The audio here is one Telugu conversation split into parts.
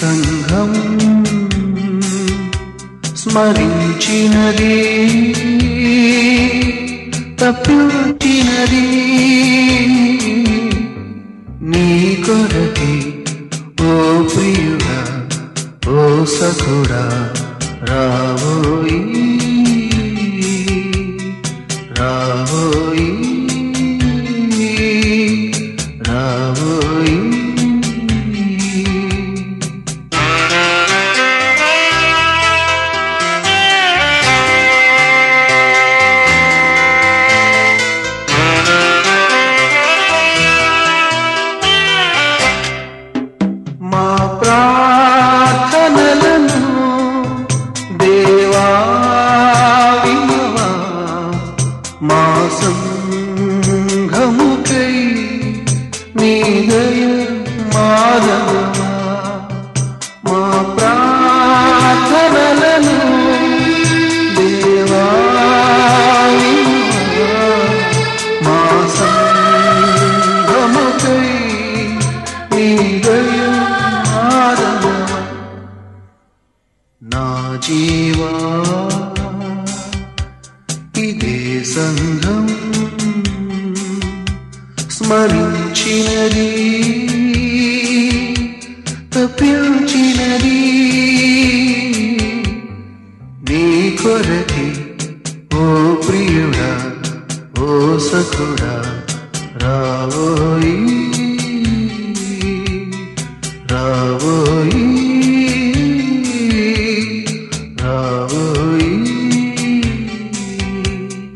సంఘం స్మరించినది తప్పించినది నీ కొరకి ఓ ప్రియుడా ఓ సఖుడా రావోయి రావోయి రావోయి మా ప్రార్థనలను దేవా వినవా మా సంఘముకై నీ దయ మాధవమా మా ప్రార్థనలను దేవా వినవా మా సంఘముకై నీ దయ మాధవమా నా జీవా ఇదే సంఘం స్మరించినది తప్పించినది నీ కొరకి ఓ ప్రియుడా ఓ సఖుడా రావోయి రావోయి రావోయి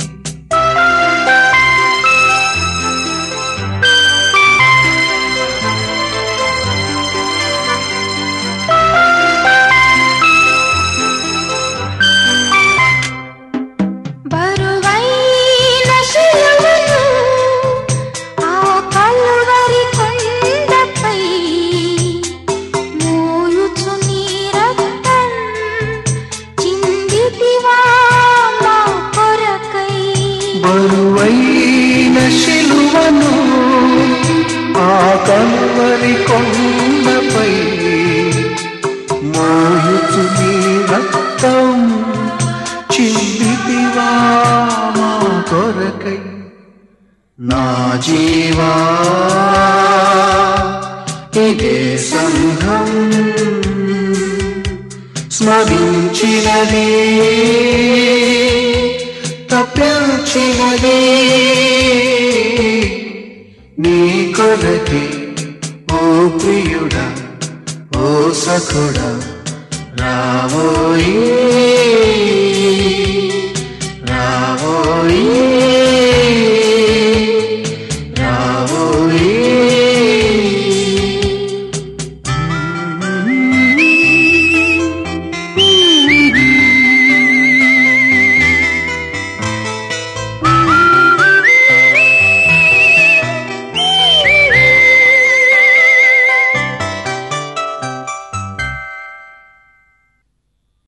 బరువైన శిలువను ఆ కలువరి కొండపై మోయుచు నీ రక్తం చిందితివా మా కొరకై బరువైన శిలువను ఆ కల్వరి కొండపై మోయుచు నీ రక్తం చిందితివా మా కొరకై నా జీవా ఇదే సంఘం స్మరించినది తప్పించినది నీ కొరకి ఓ ప్రియుడా ఓ సఖుడా రావోయే